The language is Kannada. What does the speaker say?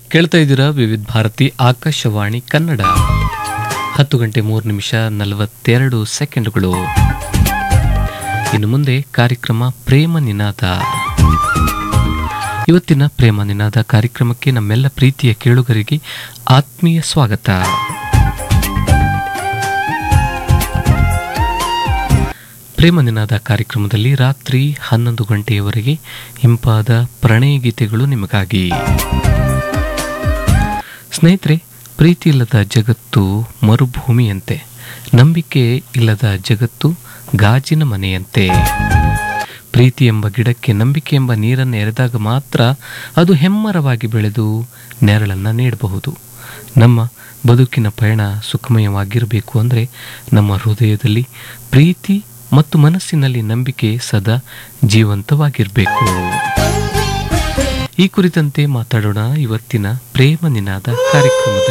ಕೇಳ್ತಾ ಇದ್ದೀರಾ ವಿವಿಧ ಭಾರತಿ ಆಕಾಶವಾಣಿ ಕನ್ನಡ ಹತ್ತು ಗಂಟೆ ಮೂರು ನಿಮಿಷ ನಲವತ್ತೆರಡು ಸೆಕೆಂಡ್ಗಳು ಇನ್ನು ಮುಂದೆ ಕಾರ್ಯಕ್ರಮ ಪ್ರೇಮ ನಿನಾದ ಇವತ್ತಿನ ಪ್ರೇಮ ನಿನಾದ ಕಾರ್ಯಕ್ರಮಕ್ಕೆ ನಮ್ಮೆಲ್ಲ ಪ್ರೀತಿಯ ಕೇಳುಗರಿಗೆ ಆತ್ಮೀಯ ಸ್ವಾಗತ ಪ್ರೇಮ ನಿನಾದ ಕಾರ್ಯಕ್ರಮದಲ್ಲಿ ರಾತ್ರಿ ಹನ್ನೊಂದು ಗಂಟೆಯವರೆಗೆ ಇಂಪಾದ ಪ್ರಣಯ ಗೀತೆಗಳು ನಿಮಗಾಗಿ ಸ್ನೇಹಿತರೆ ಪ್ರೀತಿ ಇಲ್ಲದ ಜಗತ್ತು ಮರುಭೂಮಿಯಂತೆ ನಂಬಿಕೆ ಇಲ್ಲದ ಜಗತ್ತು ಗಾಜಿನ ಮನೆಯಂತೆ ಪ್ರೀತಿ ಎಂಬ ಗಿಡಕ್ಕೆ ನಂಬಿಕೆ ಎಂಬ ನೀರನ್ನು ಎರೆದಾಗ ಮಾತ್ರ ಅದು ಹೆಮ್ಮರವಾಗಿ ಬೆಳೆದು ನೆರಳನ್ನು ನೀಡಬಹುದು ನಮ್ಮ ಬದುಕಿನ ಪಯಣ ಸುಖಮಯವಾಗಿರಬೇಕು ಅಂದರೆ ನಮ್ಮ ಹೃದಯದಲ್ಲಿ ಪ್ರೀತಿ ಮತ್ತು ಮನಸ್ಸಿನಲ್ಲಿ ನಂಬಿಕೆ ಸದಾ ಜೀವಂತವಾಗಿರಬೇಕು ಈ ಕುರಿತಂತೆ ಮಾತಾಡೋಣ ಇವತ್ತಿನ ಪ್ರೇಮ ನಿನಾದ ಕಾರ್ಯಕ್ರಮದಲ್ಲಿ